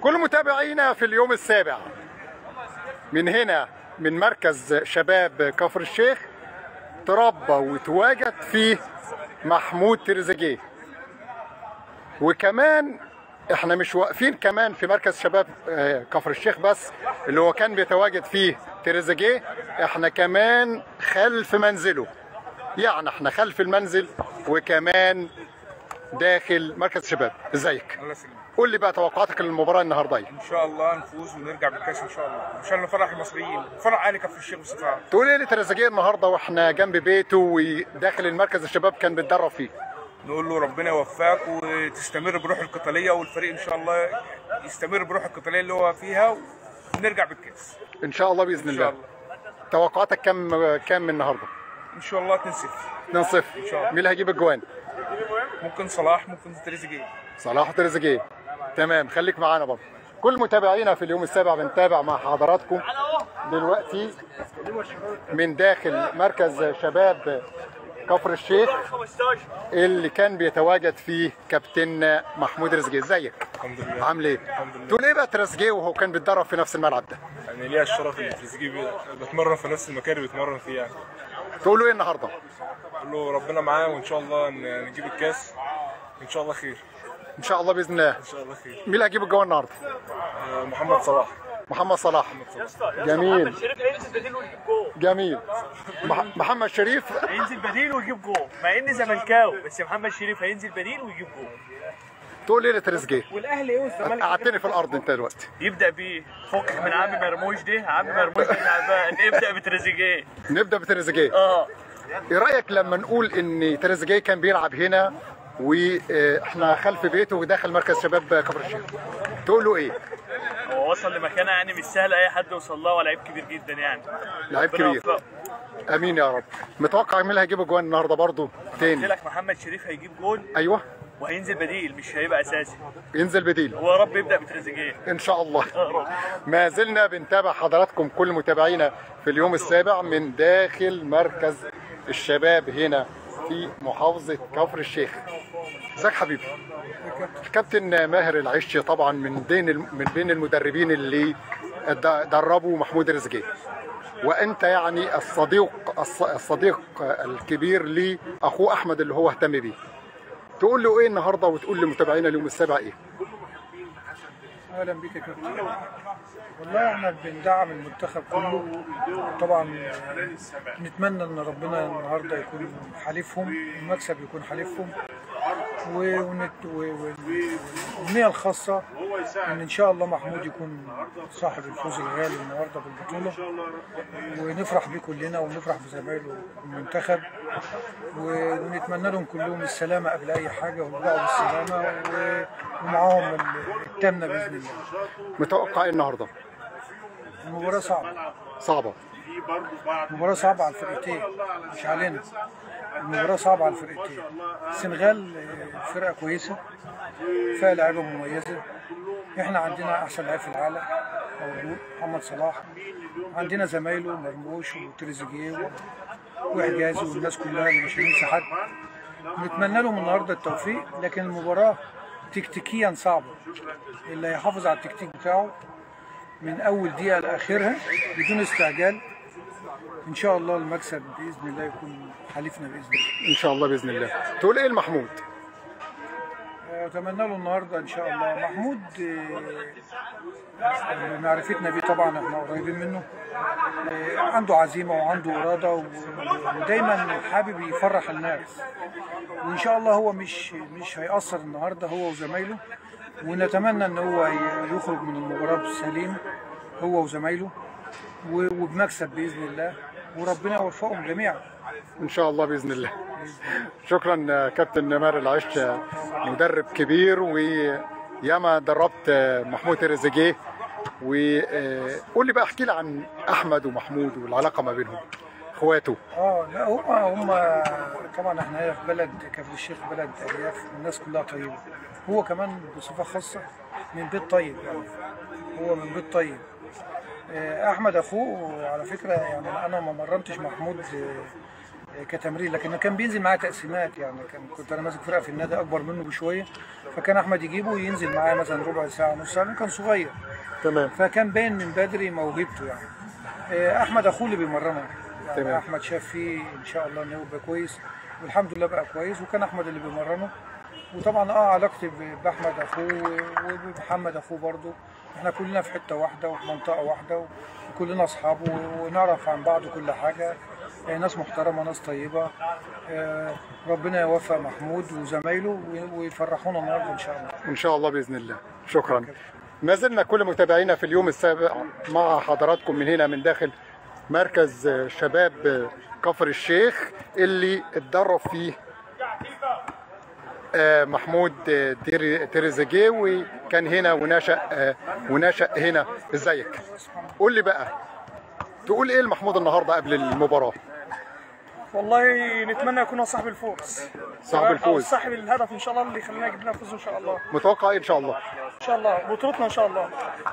كل متابعينا في اليوم السابع من هنا من مركز شباب كفر الشيخ تربى وتواجد فيه محمود تريزيجيه وكمان احنا مش واقفين كمان في مركز شباب آه، كفر الشيخ بس اللي هو كان بيتواجد فيه تريزيجيه احنا كمان خلف منزله يعني احنا خلف المنزل وكمان داخل مركز شباب ازيك الله يسلمك قول لي بقى توقعاتك للمباراه النهارده ايه ان شاء الله نفوز ونرجع بالكاس ان شاء الله عشان نفرح المصريين نفرح اهلي كفر الشيخ بصفه عامه تقول ايه لتريزيجيه النهارده واحنا جنب بيته وداخل المركز الشباب كان بيتدرب فيه نقول له ربنا يوفقك وتستمر بروح القتاليه والفريق ان شاء الله يستمر بروح القتاليه اللي هو فيها ونرجع بالكاس ان شاء الله باذن ان شاء الله الله توقعاتك كم كام من النهارده ان شاء الله 2-0 2-0 شاء الله. مين اللي هيجيب الجوان ممكن صلاح ممكن تريزيجيه صلاح تريزيجيه تمام خليك معانا برضه كل متابعينا في اليوم السابع بنتابع مع حضراتكم دلوقتي من داخل مركز شباب كفر الشيخ اللي كان بيتواجد فيه كابتن محمود رزقي ازيك الحمد لله عامل ايه الحمد لله. تقول ايه بقى تريزيجيه وهو كان بيتدرب في نفس الملعب ده يعني ليا الشرف ان تريزيجيه بي- بتمرن في نفس المكان اللي بيتمرن فيه يعني تقول له ايه النهارده اقول له ربنا معاه وان شاء الله ن- نجيب الكاس ان شاء الله خير ان شاء الله باذن الله ان شاء الله خير مين اللي هيجيب الجوان النهارده آه، محمد صلاح محمد صلاح جميل شريف هينزل بديل ويجيب جول جميل مح- محمد شريف هينزل بديل ويجيب جول مع اني زملكاوي بس محمد شريف هينزل بديل ويجيب جول تقول ايه لتريزيجيه والاهلي ايه والزمالك قعدتني في الارض انت دلوقتي يبدا بيه فكك من عم مرموش ده عم مرموش ده تعبان نبدا بتريزيجيه نبدا بتريزيجيه اه ايه رايك لما نقول ان تريزيجيه كان بيلعب هنا واحنا خلف بيته وداخل مركز شباب كفر الشيخ تقول له ايه هو وصل لمكانه يعني مش سهل اي حد يوصل لها ولاعيب كبير جدا يعني لعيب ربنا كبير يوفقه. امين يا رب متوقع مين اللي هيجيب اجوان النهارده برضه قلت تاني لك محمد شريف هيجيب جول ايوه وهينزل بديل مش هيبقى اساسي ينزل بديل هو يا رب يبدا بتريزيجيه ان شاء الله يا رب ما زلنا بنتابع حضراتكم كل متابعينا في اليوم السابع من داخل مركز الشباب هنا في محافظة كفر الشيخ ازيك حبيبي الكابتن ماهر العشي طبعا من بين من بين المدربين اللي د- دربوا محمود رزقي وانت يعني الصديق الص- الصديق الكبير لاخوه احمد اللي هو اهتم بيه تقول له ايه النهارده وتقول لمتابعينا اليوم السابع ايه اهلا بيك يا كابتن والله احنا بندعم المنتخب كله طبعا نتمنى ان ربنا النهارده يكون حليفهم المكسب يكون حليفهم و- ونت- و- و- والامنيه الخاصه ان ان شاء الله محمود يكون صاحب الفوز الغالي النهارده بالبطوله ونفرح بيه كلنا ونفرح بزمايله المنتخب و- ونتمنى لهم كلهم السلامه قبل اي حاجه ويرجعوا بالسلامه و- ومعاهم ال- التامنه باذن الله متوقع ايه النهارده المباراه صعبه صعبه المباراه صعبه على الفرقتين مش علينا المباراه صعبه على الفرقتين السنغال آه، فرقه كويسه فيها لعيبه مميزه احنا عندنا احسن لعيب في العالم موجود محمد صلاح عندنا زمايله مرموش وتريزيجيه و- وحجازي والناس كلها اللي مش هننسى حد نتمنى لهم النهارده التوفيق لكن المباراه تكتيكيا صعبه اللي هيحافظ على التكتيك بتاعه من اول دقيقه لاخرها بدون استعجال ان شاء الله المكسب باذن الله يكون حليفنا باذن الله ان شاء الله باذن الله تقول ايه لمحمود اتمنى له النهارده ان شاء الله محمود آه، معرفتنا بيه طبعا احنا قريبين منه آه، عنده عزيمه وعنده اراده و- ودايما حابب يفرح الناس وان شاء الله هو مش مش هيأثر النهارده هو وزمايله ونتمنى ان هو ي- يخرج من المباراه بسليم هو وزمايله و- وبمكسب باذن الله وربنا يوفقهم جميعا ان شاء الله باذن الله شكرا آه، كابتن ماهر العش آه، مدرب كبير وياما دربت آه، محمود تريزيجيه وقول لي بقى احكي لي عن احمد ومحمود والعلاقه ما بينهم اخواته اه لا هم هم طبعا احنا هنا في بلد كفر الشيخ بلد ارياف الناس كلها طيبه هو كمان بصفه خاصه من بيت طيب يعني هو من بيت طيب آه، احمد اخوه على فكره يعني انا ما مرنتش محمود آه، كتمرين لكن كان بينزل معايا تقسيمات يعني كان كنت انا ماسك فرقه في النادي اكبر منه بشويه فكان احمد يجيبه وينزل معايا مثلا ربع ساعه نص ساعه لأنه كان صغير تمام فكان باين من بدري موهبته يعني آه، احمد اخوه اللي بيمرنه يعني تمام. احمد شاف فيه ان شاء الله انه يبقى كويس والحمد لله بقى كويس وكان احمد اللي بيمرنه وطبعا اه علاقتي ب- باحمد اخوه وبمحمد اخوه برضه احنا كلنا في حته واحده وفي منطقه واحده وكلنا اصحاب و- ونعرف عن بعض كل حاجه آه، ناس محترمه ناس طيبه آه، ربنا يوفق محمود وزمايله و- ويفرحونا النهارده ان شاء الله ان شاء الله باذن الله شكرا ما زلنا كل متابعينا في اليوم السابع مع حضراتكم من هنا من داخل مركز شباب كفر الشيخ اللي اتدرب فيه آه، محمود آه، تيري- تريزيجيه وكان هنا ونشأ آه، ونشأ هنا ازيك قول لي بقى تقول ايه لمحمود النهارده قبل المباراه والله نتمنى يكون هو صاحب الفوز صاحب او الفوز صاحب الهدف ان شاء الله اللي يخلينا يجيب لنا الفوز ان شاء الله متوقع ايه ان شاء الله ان شاء الله بطولتنا ان شاء الله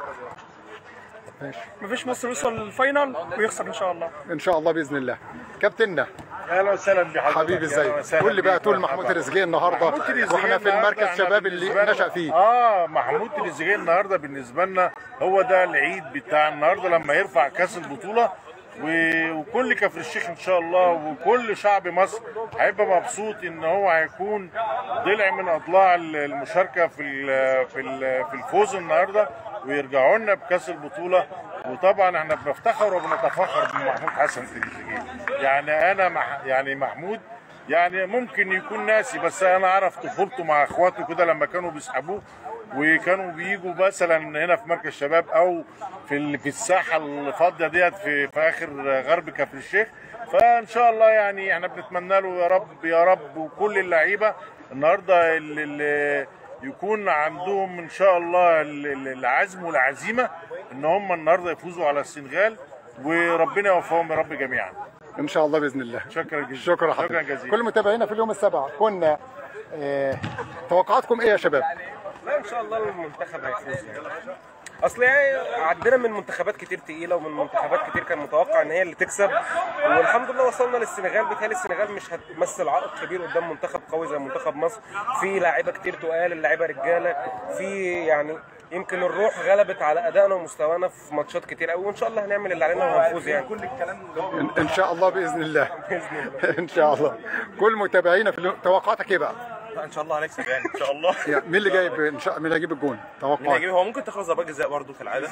ماشي مفيش مصر يوصل للفاينل ويخسر ان شاء الله ان شاء الله باذن الله كابتننا اهلا وسهلا بحضرتك حبيبي أهلاً ازيك وسهلاً قول لي بقى بيك تقول مرحبا. محمود تريزيجيه النهارده محمود تريزيجيه واحنا في النهاردة المركز احنا شباب اللي بالنسبة لنا- نشأ فيه اه محمود تريزيجيه النهارده بالنسبه لنا هو ده العيد بتاع النهارده لما يرفع كاس البطوله و- وكل كفر الشيخ ان شاء الله وكل شعب مصر هيبقى مبسوط ان هو هيكون ضلع من اضلاع المشاركه في ال- في ال- في الفوز النهارده ويرجعوا لنا بكاس البطوله وطبعا احنا بنفتخر وبنتفاخر بمحمود حسن تريزيجيه يعني انا مح يعني محمود يعني ممكن يكون ناسي بس انا اعرف طفولته مع اخواته كده لما كانوا بيسحبوه وكانوا بيجوا مثلا هنا في مركز شباب او في ال- في الساحه الفاضيه ديت في في اخر غرب كفر الشيخ فان شاء الله يعني احنا بنتمنى له يا رب يا رب وكل اللعيبه النهارده اللي اللي يكون عندهم ان شاء الله ال- ال- العزم والعزيمه ان هم النهارده يفوزوا على السنغال وربنا يوفقهم يا رب جميعا ان شاء الله باذن الله شكرا جزيلا شكرا شكرا حضرتك جزيلا كل متابعينا في اليوم السابع كنا آه توقعاتكم ايه يا شباب لا ان شاء الله المنتخب هيفوز يعني اصل يعني عدينا من منتخبات كتير تقيله ومن منتخبات كتير كان متوقع ان هي اللي تكسب والحمد لله وصلنا للسنغال بيتهيألي السنغال مش هتمثل عائق كبير قدام منتخب قوي زي منتخب مصر في لعيبه كتير تقال اللعيبه رجاله في يعني يمكن الروح غلبت على ادائنا ومستوانا في ماتشات كتير قوي وان شاء الله هنعمل اللي علينا وهنفوز يعني ان, إن شاء الله باذن الله ان شاء الله كل متابعينا في اليوم توقعاتك ايه بقى ان شاء الله هنكسب يعني ان شاء الله يعني مين اللي جايب ان شاء مين اللي هيجيب الجون مين توقعات هيجيب هو ممكن تخلص ضربات جزاء برضه كالعاده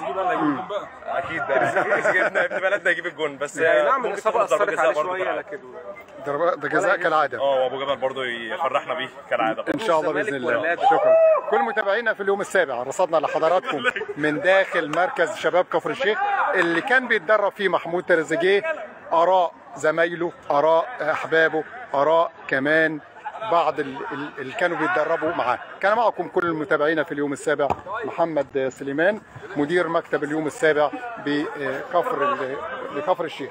اكيد ده ابن ابن بلدنا هيجيب الجون بس نعم ممكن الاصابه تخلص ضربات اثرت جزاء عليه برضه شويه كالعادة. لكن ضربات ده جزاء كالعاده اه وابو جبل برضه يفرحنا بيه كالعاده ان شاء الله باذن الزمالك الله ولا شكرا كل متابعينا في اليوم السابع رصدنا لحضراتكم من داخل مركز شباب كفر الشيخ اللي كان بيتدرب فيه محمود تريزيجيه اراء زمايله اراء احبابه اراء كمان بعض ال- ال- اللي كانوا بيتدربوا معاه كان معكم كل المتابعين في اليوم السابع محمد سليمان مدير مكتب اليوم السابع بكفر ال- لكفر الشيخ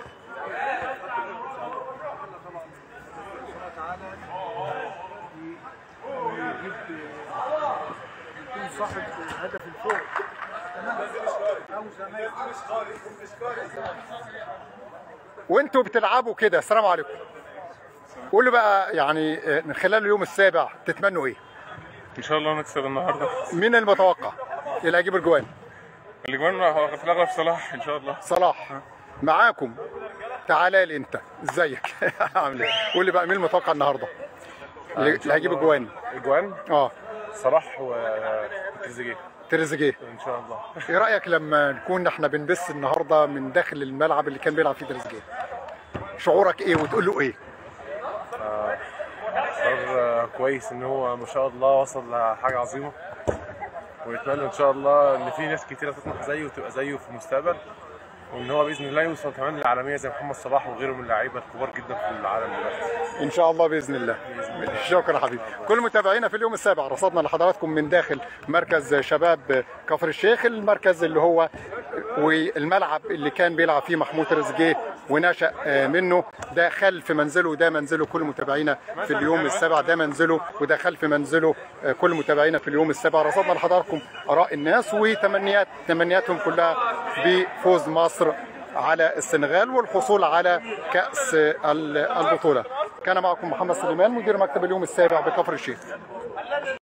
يكون صاحب هدف الفوز او زمايله وانتوا بتلعبوا كده السلام عليكم قولوا بقى يعني آه، من خلال اليوم السابع تتمنوا ايه ان شاء الله نكسب النهارده مين المتوقع اللي هيجيب الجوان الاجوان في الاغلب صلاح ان شاء الله صلاح معاكم تعالى لي انت ازيك عامل ايه قول لي بقى مين المتوقع النهارده اللي اللي هيجيب الجوان اجوان اه صلاح وتريزيجيه تريزيجيه ان شاء الله ايه رايك لما نكون احنا بنبث النهارده من داخل الملعب اللي كان بيلعب فيه تريزيجيه شعورك ايه وتقول له ايه صار كويس ان هو ما شاء الله وصل لحاجه عظيمه ونتمنى ان شاء الله ان في ناس كتيره تطمح زيه وتبقى زيه في المستقبل وان هو باذن الله يوصل كمان للعالميه زي محمد صلاح وغيره من اللعيبه الكبار جدا في العالم دلوقتي ان شاء الله باذن الله شكرا حبيبي كل متابعينا في اليوم السابع رصدنا لحضراتكم من داخل مركز شباب كفر الشيخ المركز اللي هو والملعب اللي كان بيلعب فيه محمود تريزيجيه ونشأ آه، منه ده خلف منزله وده منزله كل متابعينا في اليوم السابع ده منزله وده خلف منزله آه، كل متابعينا في اليوم السابع رصدنا لحضراتكم اراء الناس وتمنيات تمنياتهم كلها بفوز مصر على السنغال والحصول على كأس ال- البطولة كان معكم محمد سليمان مدير مكتب اليوم السابع بكفر الشيخ